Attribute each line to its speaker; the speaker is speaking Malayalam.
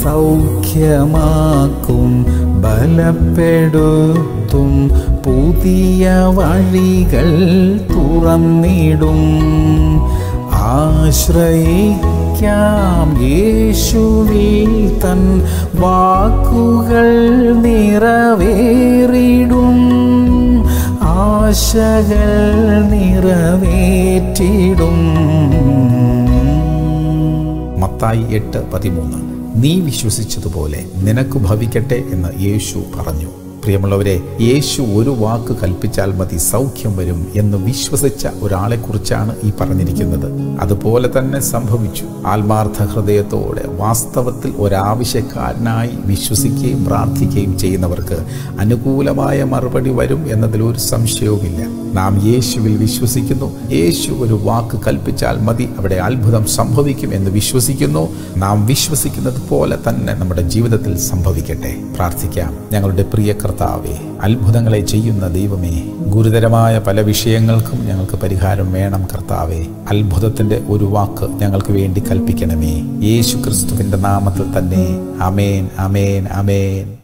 Speaker 1: സൗഖ്യമാക്കും ബലപ്പെടുത്തും പുതിയ വഴികൾ തുറന്നിടും ആശ്രയിക്കാം യേശുവിൽ തൻ വാക്കുകൾ നിറവേറിടും ആശകൾ നിറവേറ്റിടും മത്തായി എട്ട് പതിമൂന്ന് നീ വിശ്വസിച്ചതുപോലെ നിനക്ക് ഭവിക്കട്ടെ എന്ന് യേശു പറഞ്ഞു പ്രിയമുള്ളവരെ യേശു ഒരു വാക്ക് കൽപ്പിച്ചാൽ മതി സൗഖ്യം വരും എന്ന് വിശ്വസിച്ച ഒരാളെക്കുറിച്ചാണ് ഈ പറഞ്ഞിരിക്കുന്നത് അതുപോലെ തന്നെ സംഭവിച്ചു ആത്മാർത്ഥ ഹൃദയത്തോടെ വാസ്തവത്തിൽ ഒരാവശ്യക്കാരനായി വിശ്വസിക്കുകയും പ്രാർത്ഥിക്കുകയും ചെയ്യുന്നവർക്ക് അനുകൂലമായ മറുപടി വരും എന്നതിൽ ഒരു സംശയവുമില്ല നാം യേശുവിൽ വിശ്വസിക്കുന്നു യേശു ഒരു വാക്ക് കൽപ്പിച്ചാൽ മതി അവിടെ അത്ഭുതം സംഭവിക്കും എന്ന് വിശ്വസിക്കുന്നു നാം വിശ്വസിക്കുന്നത് പോലെ തന്നെ നമ്മുടെ ജീവിതത്തിൽ സംഭവിക്കട്ടെ പ്രാർത്ഥിക്കാം ഞങ്ങളുടെ പ്രിയ കർത്താവേ അത്ഭുതങ്ങളെ ചെയ്യുന്ന ദൈവമേ ഗുരുതരമായ പല വിഷയങ്ങൾക്കും ഞങ്ങൾക്ക് പരിഹാരം വേണം കർത്താവേ അത്ഭുതത്തിന്റെ ഒരു വാക്ക് ഞങ്ങൾക്ക് വേണ്ടി കൽപ്പിക്കണമേ യേശു ക്രിസ്തുവിന്റെ നാമത്തിൽ തന്നെ അമേൻ അമേൻ അമേൻ